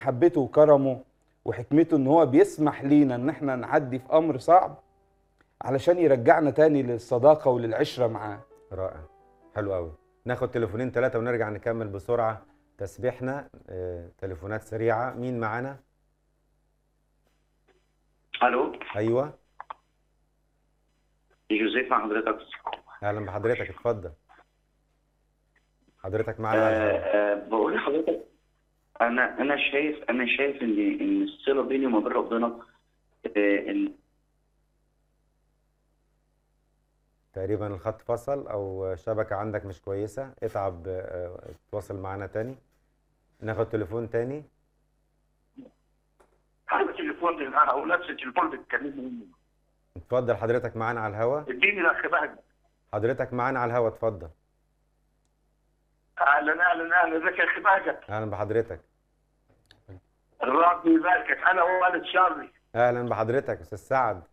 محبته وكرمه وحكمته ان هو بيسمح لينا ان احنا نعدي في امر صعب علشان يرجعنا تاني للصداقه وللعشره معاه رائع حلو قوي ناخد تليفونين ثلاثة ونرجع نكمل بسرعة تسبيحنا آه، تليفونات سريعة مين معانا؟ الو أيوة جوزيف مع حضرتك أهلا بحضرتك اتفضل حضرتك معانا على آه الهواء. آه بقول لحضرتك انا انا شايف انا شايف ان ان الصله بيني وما بين ربنا آه ال- تقريبا الخط فصل أو شبكة عندك مش كويسة اتعب آه، اتواصل معانا تاني ناخد تليفون تاني هذا التليفون اللي انا او نفس التليفون اللي بتكلمني منه اتفضل حضرتك معانا على الهواء اديني الاخ بهجت حضرتك معانا على الهواء اتفضل اهلا اهلا اهلا ازيك يا اخي بهجت أهلا بحضرتك الرب يباركك انا ووالد شارلي أهلا بحضرتك أستاذ سعد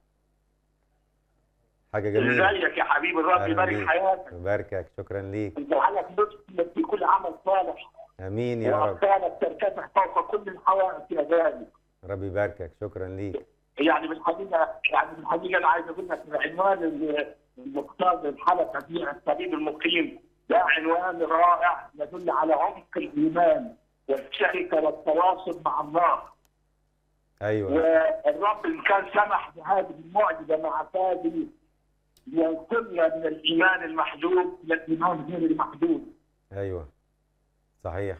حاجة جميلة ازيك يا حبيبي الرب أهلا يبارك بيك. حياتك يباركك شكرا ليك انت عليك لطف في كل عمل صالح امين يا رب وأطفالك ترتفع فوق كل الحوائط يا غالي رب يباركك شكرا ليك يعني بالحقيقه يعني بالحقيقه انا عايز اقول لك العنوان ال- المختار للحلقه دي الطبيب المقيم ده عنوان رائع يدل على عمق الايمان والشركه والتواصل مع الله ايوه والرب ان كان سمح بهذه المعجزه مع فادي لينقلنا من الايمان المحدود الى الايمان غير المحدود ايوه صحيح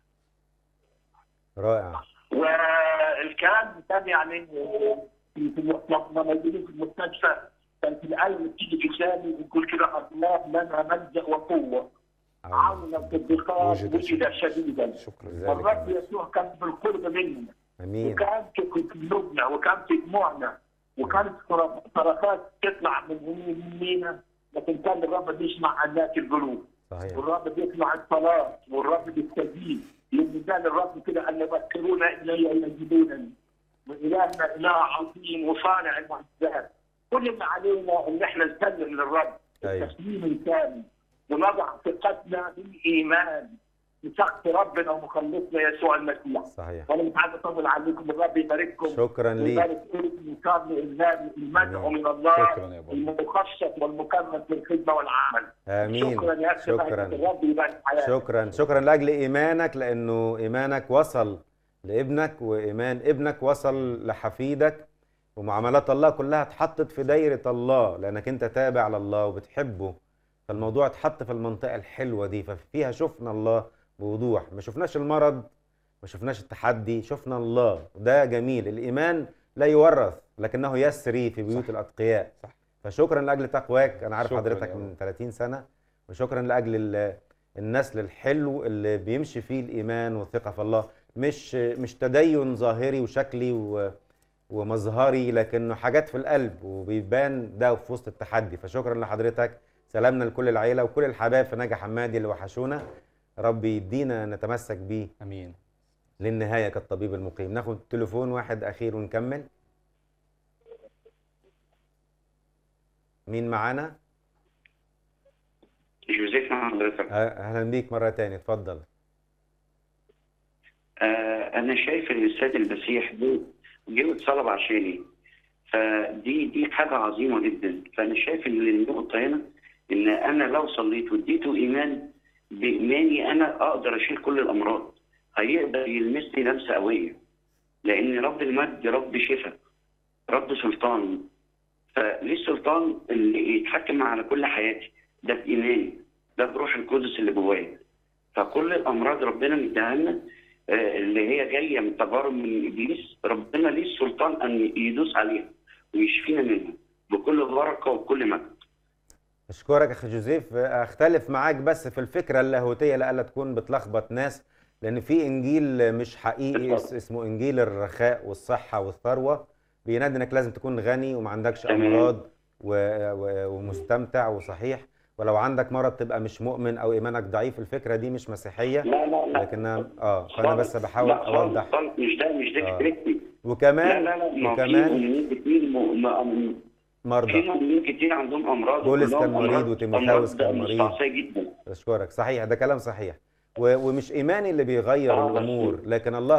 رائع والكلام كان يعني في في لما موجودين في المستشفى كان في الايه اللي بتيجي في لساني بتقول كده الله لنا ملجا وقوه عونا في الضيقات وجد وجد شديدا شكرا ذلك والرب يسوع كان بالقرب مننا امين وكان في قلوبنا وكان في دموعنا وكانت صرخات تطلع من يميننا لكن كان الرب بيسمع عنات القلوب صحيح والرب بيسمع الصلاة والرب بيستجيب لأن قال الرب كده أن يذكرون إلي يجدونني وإلهنا إله عظيم وصانع المعجزات كل اللي علينا إن إحنا نسلم للرب أيوة. التسليم الكامل ونضع ثقتنا بالإيمان بسقف ربنا ومخلصنا يسوع المسيح صحيح وأنا مش عايز أطول عليكم الرب يبارككم شكرا ليك ويبارك اسم كان إلهي المدعو آمين. من الله شكرا يا بابا. المخصص والمكرم في الخدمة والعمل امين شكرا يا اخي شكرا الرب يبارك حياتك شكرا شكرا لاجل ايمانك لانه ايمانك وصل لابنك وايمان ابنك وصل لحفيدك ومعاملات الله كلها اتحطت في دايره الله لانك انت تابع لله وبتحبه فالموضوع اتحط في المنطقه الحلوه دي ففيها شفنا الله بوضوح ما شفناش المرض ما شفناش التحدي شفنا الله وده جميل الايمان لا يورث لكنه يسري في بيوت صح. الاتقياء صح. فشكرا لاجل تقواك انا عارف شكراً حضرتك يا من رب. 30 سنه وشكرا لاجل ال- النسل الحلو اللي بيمشي فيه الايمان والثقه في الله مش مش تدين ظاهري وشكلي و ومظهري لكنه حاجات في القلب وبيبان ده في وسط التحدي فشكرا لحضرتك سلامنا لكل العيله وكل الحبايب في نجا حمادي اللي وحشونا ربي يدينا نتمسك بيه امين للنهايه كالطبيب المقيم ناخد تليفون واحد اخير ونكمل مين معانا جوزيف مع حضرتك أه- اهلا بيك مره تانية اتفضل آه انا شايف ان السيد المسيح جه جه واتصلب عشاني فدي دي حاجه عظيمه جدا فانا شايف ان النقطه هنا ان انا لو صليت واديته ايمان بايماني انا اقدر اشيل كل الامراض هيقدر يلمسني لمسه قويه لان رب المجد رب شفاء رب سلطان فليه السلطان اللي يتحكم على كل حياتي ده بايماني ده بروح القدس اللي جوايا فكل الامراض ربنا مديها لنا آه، اللي هي جايه من تجارب من ابليس ربنا ليه السلطان ان يدوس عليها ويشفينا منها بكل بركه وبكل مجد اشكرك اخي جوزيف اختلف معاك بس في الفكره اللاهوتيه لألا تكون بتلخبط ناس لان في انجيل مش حقيقي اس- اسمه انجيل الرخاء والصحه والثروه بينادي انك لازم تكون غني وما عندكش تمام. امراض و... و... ومستمتع وصحيح ولو عندك مرض تبقى مش مؤمن او ايمانك ضعيف الفكره دي مش مسيحيه لا لا لا لكنها اه فانا بس خالص. بحاول لا خالص، اوضح خالص، مش ده مش ده آه. فكرتي لا وكمان لا لا ما في وكمان مؤمنين كتير م- م- في مرضى مؤمنين كتير عندهم امراض بولس وكلهم كان مريض أمراض- وتيموثاوس أمراض كان مريض. مستعصية جدا اشكرك صحيح ده كلام صحيح و... ومش ايماني اللي بيغير آه، بس- الامور لكن الله